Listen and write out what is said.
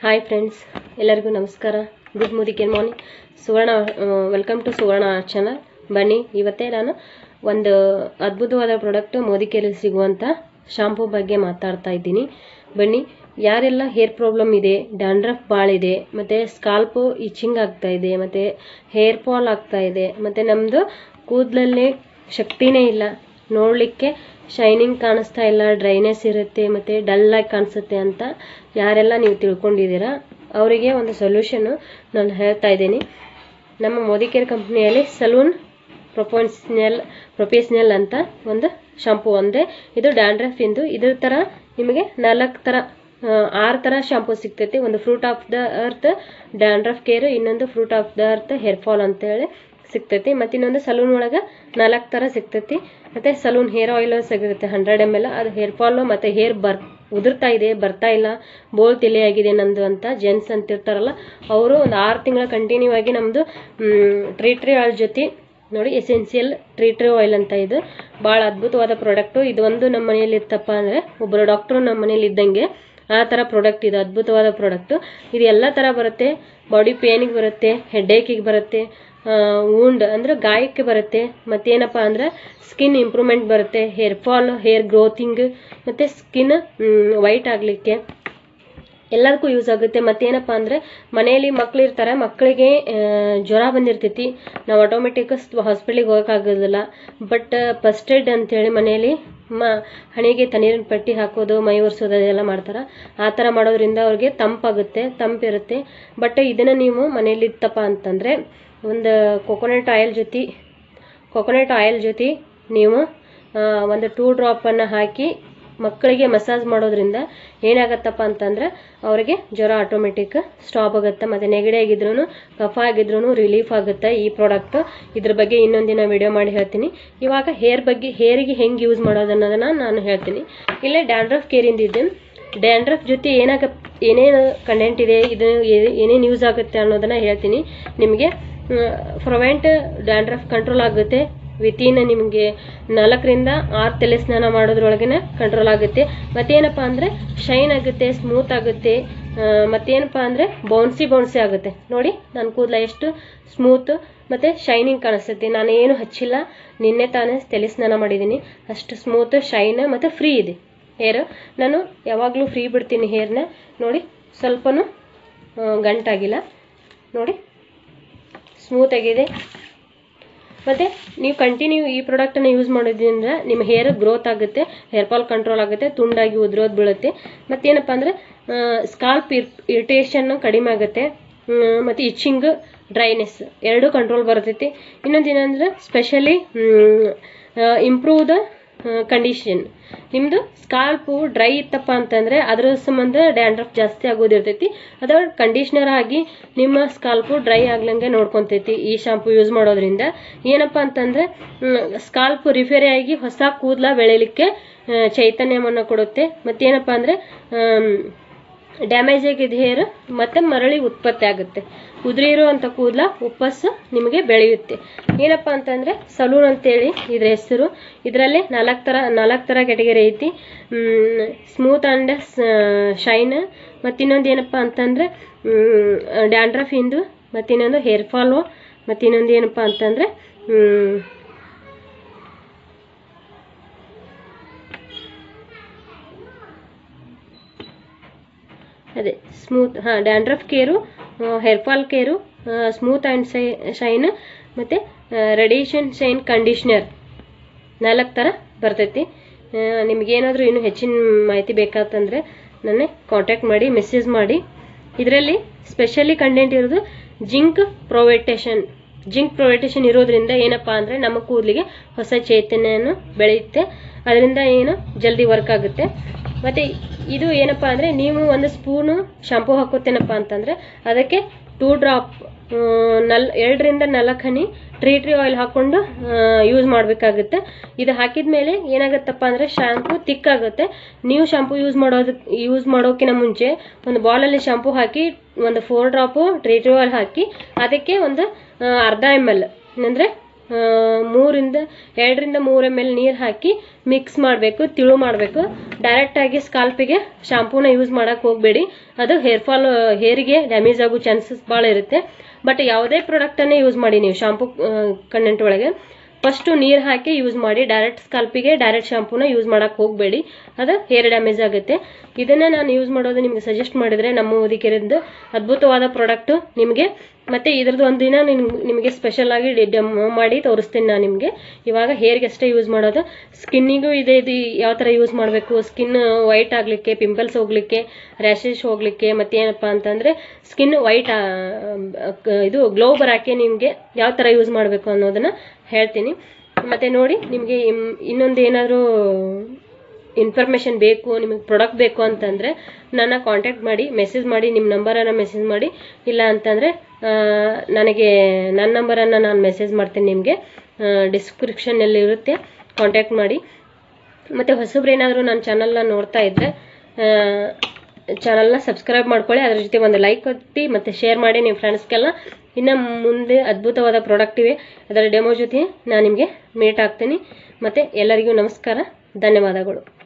hi friends ಎಲ್ಲರಿಗೂ ನಮಸ್ಕಾರ good ಮುದಿಕೆ morning Suvarna welcome to Suvarna channel ಬನ್ನಿ ಇವತ್ತೇ ನಾನು ಒಂದು ಅದ್ಭುತವಾದ ಪ್ರಾಡಕ್ಟ್ ಮೋದಿಕೆಯಲ್ಲಿ ಸಿಗುವಂಥ ಶಾಂಪೂ ಬಗ್ಗೆ ಮಾತಾಡ್ತಾ ಇದ್ದೀನಿ ಬನ್ನಿ ಯಾರೆಲ್ಲ ಹೇರ್ ಪ್ರಾಬ್ಲಮ್ ಇದೆ ಡ್ಯಾಂಡ್ರಫ್ ಭಾಳ ಇದೆ ಮತ್ತು ಸ್ಕಾಲ್ಪು ಇಚಿಂಗ್ ಆಗ್ತಾ ಇದೆ ಮತ್ತು ಹೇರ್ ಫಾಲ್ ಆಗ್ತಾ ಇದೆ ಮತ್ತು ನಮ್ಮದು ಕೂದಲಲ್ಲಿ ಶಕ್ತಿನೇ ಇಲ್ಲ ನೋಡಲಿಕ್ಕೆ ಶೈನಿಂಗ್ ಕಾಣಿಸ್ತಾ ಇಲ್ಲ ಡ್ರೈನೆಸ್ ಇರುತ್ತೆ ಮತ್ತು ಡಲ್ಲಾಗಿ ಕಾಣಿಸುತ್ತೆ ಅಂತ ಯಾರೆಲ್ಲ ನೀವು ತಿಳ್ಕೊಂಡಿದ್ದೀರಾ ಅವರಿಗೆ ಒಂದು ಸೊಲ್ಯೂಷನ್ನು ನಾನು ಹೇಳ್ತಾ ಇದ್ದೀನಿ ನಮ್ಮ ಮೋದಿಕೇರ್ ಕಂಪ್ನಿಯಲ್ಲಿ ಸಲೂನ್ ಪ್ರೊಫೆಷ್ನಲ್ ಪ್ರೊಫೆಷ್ನಲ್ ಅಂತ ಒಂದು ಶಾಂಪೂ ಅಂದರೆ ಇದು ಡ್ಯಾಂಡ್ರಫ್ ಇಂದು ಇದ್ರ ಥರ ನಿಮಗೆ ನಾಲ್ಕು ಥರ ಆರು ಥರ ಶಾಂಪೂ ಸಿಗ್ತೈತಿ ಒಂದು fruit of the earth dandruff care ಇನ್ನೊಂದು fruit of the earth hair fall ಅಂತೇಳಿ ಸಿಗ್ತೈತಿ ಮತ್ತು ಇನ್ನೊಂದು ಸಲೂನ್ ಒಳಗೆ ನಾಲ್ಕು ಥರ ಸಿಗ್ತೈತಿ ಮತ್ತು ಸಲೂನ್ ಹೇರ್ ಆಯಿಲ್ ಸಿಗುತ್ತೆ ಹಂಡ್ರೆಡ್ ಎಮ್ ಎಲ್ ಅದು ಹೇರ್ ಫಾಲು ಮತ್ತು ಹೇರ್ ಬರ್ ಉದುರ್ತಾ ಇದೆ ಬರ್ತಾ ಇಲ್ಲ ಬೋಲ್ ತಿಳಿ ಆಗಿದೆ ನಮ್ಮದು ಅಂತ ಜೆಂಟ್ಸ್ ಅಂತಿರ್ತಾರಲ್ಲ ಅವರು ಒಂದು ಆರು ತಿಂಗಳ ಕಂಟಿನ್ಯೂ ಆಗಿ ನಮ್ಮದು ಟ್ರೀಟ್ರಿ ಆಯಿಲ್ ಜೊತೆ ನೋಡಿ ಎಸೆನ್ಸಿಯಲ್ ಟ್ರೀಟ್ರಿ ಆಯಿಲ್ ಅಂತ ಇದು ಭಾಳ ಅದ್ಭುತವಾದ ಪ್ರಾಡಕ್ಟು ಇದು ಒಂದು ನಮ್ಮ ಮನೆಯಲ್ಲಿ ಇತ್ತಪ್ಪ ಅಂದರೆ ಒಬ್ಬರು ಡಾಕ್ಟ್ರು ನಮ್ಮ ಮನೇಲಿ ಇದ್ದಂಗೆ ಆ ಥರ ಪ್ರಾಡಕ್ಟ್ ಇದು ಅದ್ಭುತವಾದ ಪ್ರಾಡಕ್ಟು ಇದು ಎಲ್ಲ ಥರ ಬರುತ್ತೆ ಬಾಡಿ ಪೇನಿಗೆ ಬರುತ್ತೆ ಹೆಡ್ಏಕಿಗೆ ಬರುತ್ತೆ ವೂಂಡ್ ಅಂದರೆ ಗಾಯಕ್ಕೆ ಬರುತ್ತೆ ಮತ್ತೇನಪ್ಪ ಅಂದ್ರೆ ಸ್ಕಿನ್ ಇಂಪ್ರೂವ್ಮೆಂಟ್ ಬರುತ್ತೆ ಹೇರ್ ಫಾಲ್ ಹೇರ್ ಗ್ರೋತಿಂಗ್ ಮತ್ತು ಸ್ಕಿನ್ ವೈಟ್ ಆಗಲಿಕ್ಕೆ ಎಲ್ಲದಕ್ಕೂ ಯೂಸ್ ಆಗುತ್ತೆ ಮತ್ತೇನಪ್ಪ ಅಂದರೆ ಮನೆಯಲ್ಲಿ ಮಕ್ಳು ಇರ್ತಾರೆ ಮಕ್ಕಳಿಗೆ ಜ್ವರ ಬಂದಿರ್ತೈತಿ ನಾವು ಆಟೋಮೆಟಿಕ್ ಹಾಸ್ಪಿಟ್ಲಿಗೆ ಹೋಗೋಕ್ಕಾಗೋದಿಲ್ಲ ಬಟ್ ಫಸ್ಟ್ ಏಡ್ ಅಂತೇಳಿ ಮನೆಯಲ್ಲಿ ಮ ಹಣೆಗೆ ತಣ್ಣೀರಿನ ಪಟ್ಟಿ ಹಾಕೋದು ಮೈ ಒರೆಸೋದು ಅದೆಲ್ಲ ಮಾಡ್ತಾರೆ ಆ ಥರ ಮಾಡೋದ್ರಿಂದ ಅವ್ರಿಗೆ ತಂಪಾಗುತ್ತೆ ತಂಪಿರುತ್ತೆ ಬಟ್ ಇದನ್ನು ನೀವು ಮನೇಲಿ ಇತ್ತಪ್ಪ ಅಂತಂದರೆ ಒಂದು ಕೊಕೊನಟ್ ಆಯಿಲ್ ಜೊತೆ ಕೊಕೊನಟ್ ಆಯಿಲ್ ಜೊತೆ ನೀವು ಒಂದು ಟೂ ಡ್ರಾಪನ್ನು ಹಾಕಿ ಮಕ್ಕಳಿಗೆ ಮಸಾಜ್ ಮಾಡೋದ್ರಿಂದ ಏನಾಗತ್ತಪ್ಪ ಅಂತಂದ್ರೆ ಅವರಿಗೆ ಜ್ವರ ಆಟೋಮೆಟಿಕ್ ಸ್ಟಾಪ್ ಆಗುತ್ತೆ ಮತ್ತು ನೆಗಡಿ ಆಗಿದ್ರು ಕಫ ಆಗಿದ್ರು ರಿಲೀಫ್ ಆಗುತ್ತೆ ಈ ಪ್ರಾಡಕ್ಟ್ ಇದ್ರ ಬಗ್ಗೆ ಇನ್ನೊಂದಿನ ವಿಡಿಯೋ ಮಾಡಿ ಹೇಳ್ತೀನಿ ಇವಾಗ ಹೇರ್ ಬಗ್ಗೆ ಹೇರಿಗೆ ಹೆಂಗೆ ಯೂಸ್ ಮಾಡೋದು ಅನ್ನೋದನ್ನು ನಾನು ಹೇಳ್ತೀನಿ ಇಲ್ಲೇ ಡ್ಯಾಂಡ್ರಫ್ ಕೇರಿಂದ ಇದೆ ಡ್ಯಾಂಡ್ರಫ್ ಜೊತೆ ಏನಾಗ ಏನೇನು ಕಂಟೆಂಟ್ ಇದೆ ಇದು ಏನೇನು ಯೂಸ್ ಆಗುತ್ತೆ ಅನ್ನೋದನ್ನು ಹೇಳ್ತೀನಿ ನಿಮಗೆ ಪ್ರೊವೆಂಟ್ ಡ್ಯಾಂಡ್ರಫ್ ಕಂಟ್ರೋಲ್ ಆಗುತ್ತೆ ವಿತಿನ್ ನಿಮಗೆ ನಾಲ್ಕರಿಂದ ಆರು ತಲೆ ಸ್ನಾನ ಮಾಡೋದ್ರೊಳಗೆ ಕಂಟ್ರೋಲ್ ಆಗುತ್ತೆ ಮತ್ತೇನಪ್ಪ ಅಂದರೆ ಶೈನ್ ಆಗುತ್ತೆ ಸ್ಮೂತ್ ಆಗುತ್ತೆ ಮತ್ತೇನಪ್ಪ ಅಂದರೆ ಬೌನ್ಸಿ ಬೌನ್ಸಿ ಆಗುತ್ತೆ ನೋಡಿ ನನ್ನ ಕೂದಲ ಎಷ್ಟು ಸ್ಮೂತ್ ಮತ್ತು ಶೈನಿಂಗ್ ಕಾಣಿಸ್ತೈತಿ ನಾನು ಏನು ಹಚ್ಚಿಲ್ಲ ನಿನ್ನೆ ತಾನೇ ತಲೆ ಸ್ನಾನ ಮಾಡಿದ್ದೀನಿ ಅಷ್ಟು ಸ್ಮೂತ್ ಶೈನ್ ಮತ್ತು ಫ್ರೀ ಇದೆ ಹೇರ್ ನಾನು ಯಾವಾಗಲೂ ಫ್ರೀ ಬಿಡ್ತೀನಿ ಹೇರ್ನ ನೋಡಿ ಸ್ವಲ್ಪನೂ ಗಂಟಾಗಿಲ್ಲ ನೋಡಿ ಸ್ಮೂತ್ ಆಗಿದೆ ಮತ್ತು ನೀವು ಕಂಟಿನ್ಯೂ ಈ ಪ್ರಾಡಕ್ಟನ್ನು ಯೂಸ್ ಮಾಡೋದ್ರಿಂದ ನಿಮ್ಮ ಹೇರ್ ಗ್ರೋತ್ ಆಗುತ್ತೆ ಹೇರ್ ಫಾಲ್ ಕಂಟ್ರೋಲ್ ಆಗುತ್ತೆ ತುಂಡಾಗಿ ಉದುರೋದು ಬೀಳುತ್ತೆ ಮತ್ತೇನಪ್ಪ ಅಂದರೆ ಸ್ಕಾಲ್ಪ್ ಇರಿಟೇಷನ್ನು ಕಡಿಮೆ ಆಗುತ್ತೆ ಮತ್ತು ಇಚ್ಚಿಂಗ್ ಡ್ರೈನೆಸ್ ಎರಡೂ ಕಂಟ್ರೋಲ್ ಬರ್ತೈತಿ ಇನ್ನೊಂದು ಏನಂದ್ರೆ ಸ್ಪೆಷಲಿ ಇಂಪ್ರೂವ್ ದ ಕಂಡೀಷನ್ ನಿಮ್ಮದು ಸ್ಕಾಲ್ಪು ಡ್ರೈ ಇತ್ತಪ್ಪ ಅಂತಂದರೆ ಅದರ ಸಂಬಂಧ ಡ್ಯಾಂಡ್ರಫ್ ಜಾಸ್ತಿ ಆಗೋದಿರ್ತೈತಿ ಅದು ಕಂಡೀಷ್ನರ್ ಆಗಿ ನಿಮ್ಮ ಸ್ಕಾಲ್ಪು ಡ್ರೈ ಆಗ್ಲಂಗೆ ನೋಡ್ಕೊತೈತಿ ಈ ಶಾಂಪು ಯೂಸ್ ಮಾಡೋದ್ರಿಂದ ಏನಪ್ಪ ಅಂತಂದರೆ ಸ್ಕಾಲ್ಪ್ ರಿಪೇರಿ ಆಗಿ ಹೊಸ ಕೂದಲ ಬೆಳಿಲಿಕ್ಕೆ ಚೈತನ್ಯವನ್ನು ಕೊಡುತ್ತೆ ಮತ್ತೇನಪ್ಪ ಅಂದರೆ ಡ್ಯಾಮೇಜ್ ಆಗಿದ್ದ ಹೇರ್ ಮತ್ತೆ ಮರಳಿ ಉತ್ಪತ್ತಿ ಆಗುತ್ತೆ ಉದುರಿ ಇರುವಂಥ ಕೂದಲ ಉಪ್ಪಸ್ಸು ನಿಮಗೆ ಬೆಳೆಯುತ್ತೆ ಏನಪ್ಪ ಅಂತಂದರೆ ಸಲೂನ್ ಅಂತೇಳಿ ಇದ್ರ ಹೆಸರು ಇದರಲ್ಲಿ ನಾಲ್ಕು ಥರ ನಾಲ್ಕು ಥರ ಕೆಟಗರಿ ಐತಿ ಸ್ಮೂತ್ ಆ್ಯಂಡ್ ಶೈನ್ ಮತ್ತಿನ್ನೊಂದು ಏನಪ್ಪ ಅಂತಂದರೆ ಡ್ಯಾಂಡ್ರಫ್ ಇಂದು ಮತ್ತಿನ್ನೊಂದು ಹೇರ್ ಫಾಲು ಮತ್ತಿನ್ನೊಂದು ಏನಪ್ಪ ಅಂತಂದರೆ ಅದೇ ಸ್ಮೂತ್ ಹಾಂ dandruff care hair fall care smooth and ಶೈ ಶೈನ್ ಮತ್ತು ರೆಡಿಷನ್ ಶೈನ್ ಕಂಡೀಷ್ನರ್ ನಾಲ್ಕು ಥರ ಬರ್ತೈತಿ ನಿಮಗೇನಾದರೂ ಇನ್ನೂ ಹೆಚ್ಚಿನ ಮಾಹಿತಿ ಬೇಕಾತಂದರೆ ನನ್ನ ಕಾಂಟ್ಯಾಕ್ಟ್ ಮಾಡಿ ಮೆಸೇಜ್ ಮಾಡಿ ಇದರಲ್ಲಿ ಸ್ಪೆಷಲಿ ಕಂಟೆಂಟ್ ಇರೋದು ಜಿಂಕ್ ಪ್ರೊವೆಟೇಷನ್ ಜಿಂಕ್ ಪ್ರೊವೆಟೇಷನ್ ಇರೋದ್ರಿಂದ ಏನಪ್ಪ ಅಂದರೆ ನಮ್ಮ ಕೂದಲಿಗೆ ಹೊಸ ಚೈತನ್ಯನು ಬೆಳೆಯುತ್ತೆ ಅದರಿಂದ ಏನು ಜಲ್ದಿ ವರ್ಕ್ ಆಗುತ್ತೆ ಮತ್ತು ಇದು ಏನಪ್ಪ ಅಂದರೆ ನೀವು ಒಂದು ಸ್ಪೂನು ಶಾಂಪೂ ಹಾಕೋತೇನಪ್ಪ ಅಂತಂದರೆ ಅದಕ್ಕೆ ಟೂ ಡ್ರಾಪ್ ನಲ್ ಎರಡರಿಂದ ನಾಲ್ಕು ಹನಿ ಟ್ರೀಟ್ರಿ ಆಯಿಲ್ ಹಾಕ್ಕೊಂಡು ಯೂಸ್ ಮಾಡಬೇಕಾಗುತ್ತೆ ಇದು ಹಾಕಿದ ಮೇಲೆ ಏನಾಗುತ್ತಪ್ಪ ಅಂದರೆ ಶಾಂಪೂ ತಿಕ್ಕಾಗುತ್ತೆ ನೀವು ಶಾಂಪೂ ಯೂಸ್ ಮಾಡೋದಕ್ಕೆ ಯೂಸ್ ಮಾಡೋಕ್ಕಿಂತ ಮುಂಚೆ ಒಂದು ಬಾಲಲ್ಲಿ ಶಾಂಪೂ ಹಾಕಿ ಒಂದು ಫೋರ್ ಡ್ರಾಪು ಟ್ರೀಟ್ರಿ ಆಯಿಲ್ ಹಾಕಿ ಅದಕ್ಕೆ ಒಂದು ಅರ್ಧ ಎಮ್ ಎಲ್ ಅಂದರೆ ಆ, ಮೂರಿಂದ ಎರಡರಿಂದ ಮೂರು ಎಮ್ ಎಲ್ ನೀರು ಹಾಕಿ ಮಿಕ್ಸ್ ಮಾಡಬೇಕು ತಿಳು ಮಾಡಬೇಕು ಡೈರೆಕ್ಟಾಗಿ ಸ್ಕಾಲ್ಪಿಗೆ ಶಾಂಪೂನ ಯೂಸ್ ಮಾಡಕ್ಕೆ ಹೋಗಬೇಡಿ ಅದು ಹೇರ್ ಫಾಲ್ ಹೇರಿಗೆ ಡ್ಯಾಮೇಜ್ ಆಗೋ ಚಾನ್ಸಸ್ ಭಾಳ ಇರುತ್ತೆ ಬಟ್ ಯಾವುದೇ ಪ್ರಾಡಕ್ಟನ್ನೇ ಯೂಸ್ ಮಾಡಿ ನೀವು ಶಾಂಪೂ ಕಂಟೆಂಟ್ ಒಳಗೆ ಫಸ್ಟು ನೀರು ಹಾಕಿ ಯೂಸ್ ಮಾಡಿ ಡೈರೆಕ್ಟ್ ಸ್ಕಾಲ್ಪಿಗೆ ಡೈರೆಕ್ಟ್ ಶಾಂಪೂನ ಯೂಸ್ ಮಾಡಕ್ಕೆ ಹೋಗಬೇಡಿ ಅದು ಹೇರ್ ಡ್ಯಾಮೇಜ್ ಆಗುತ್ತೆ ಇದನ್ನ ನಾನು ಯೂಸ್ ಮಾಡೋದು ನಿಮಗೆ ಸಜೆಸ್ಟ್ ಮಾಡಿದರೆ ನಮ್ಮ ಮುದಿಕೆರಿಂದ ಅದ್ಭುತವಾದ ಪ್ರಾಡಕ್ಟು ನಿಮಗೆ ಮತ್ತೆ ಇದ್ರದ್ದು ಒಂದು ದಿನ ನಿಮ್- ನಿಮಗೆ ಸ್ಪೆಷಲ್ ಆಗಿ ಡೆಮೋ ಮಾಡಿ ತೋರಿಸ್ತೀನಿ ನಾನು ನಿಮಗೆ ಇವಾಗ ಹೇರ್ಗೆ ಅಷ್ಟೇ ಯೂಸ್ ಮಾಡೋದು ಸ್ಕಿನ್ನಿಗೂ ಇದೆ ಇದು ಯಾವ ಥರ ಯೂಸ್ ಮಾಡಬೇಕು ಸ್ಕಿನ್ ವೈಟ್ ಆಗಲಿಕ್ಕೆ ಪಿಂಪಲ್ಸ್ ಹೋಗ್ಲಿಕ್ಕೆ ರ್ಯಾಷಸ್ ಹೋಗ್ಲಿಕ್ಕೆ ಮತ್ತೇನಪ್ಪ ಅಂತಂದರೆ ಸ್ಕಿನ್ ವೈಟ್ ಇದು ಗ್ಲೋ ಬರೋಕ್ಕೆ ನಿಮಗೆ ಯಾವ ಥರ ಯೂಸ್ ಮಾಡಬೇಕು ಅನ್ನೋದನ್ನ ಹೇಳ್ತೀನಿ ಮತ್ತೆ ನೋಡಿ ನಿಮಗೆ ಇನ್ನೊಂದು ಏನಾದರೂ ಇನ್ಫಾರ್ಮೇಷನ್ ಬೇಕು ನಿಮಗೆ ಪ್ರಾಡಕ್ಟ್ ಬೇಕು ಅಂತಂದರೆ ನನ್ನ ಕಾಂಟ್ಯಾಕ್ಟ್ ಮಾಡಿ ಮೆಸೇಜ್ ಮಾಡಿ ನಿಮ್ಮ ನಂಬರನ್ನು ಮೆಸೇಜ್ ಮಾಡಿ ಇಲ್ಲ ಅಂತಂದರೆ ನನಗೆ ನನ್ನ ನಂಬರನ್ನು ನಾನು ಮೆಸೇಜ್ ಮಾಡ್ತೀನಿ ನಿಮಗೆ ಡಿಸ್ಕ್ರಿಪ್ಷನ್ನಲ್ಲಿ ಇರುತ್ತೆ ಕಾಂಟ್ಯಾಕ್ಟ್ ಮಾಡಿ ಮತ್ತು ಹೊಸಬ್ರು ಏನಾದರೂ ನನ್ನ ಚಾನಲ್ನ ನೋಡ್ತಾ ಇದ್ದರೆ ಚಾನಲ್ನ ಸಬ್ಸ್ಕ್ರೈಬ್ ಮಾಡ್ಕೊಳ್ಳಿ ಅದ್ರ ಜೊತೆ ಒಂದು ಲೈಕ್ ಕೊಟ್ಟು ಮತ್ತು ಶೇರ್ ಮಾಡಿ ನಿಮ್ಮ ಫ್ರೆಂಡ್ಸ್ಗೆಲ್ಲ ಇನ್ನು ಮುಂದೆ ಅದ್ಭುತವಾದ ಪ್ರಾಡಕ್ಟ್ ಇವೆ ಅದರ ಡೆಮೋ ಜೊತೆ ನಾನು ನಿಮಗೆ ಮೀಟ್ ಆಗ್ತೀನಿ ಮತ್ತು ಎಲ್ಲರಿಗೂ ನಮಸ್ಕಾರ ಧನ್ಯವಾದಗಳು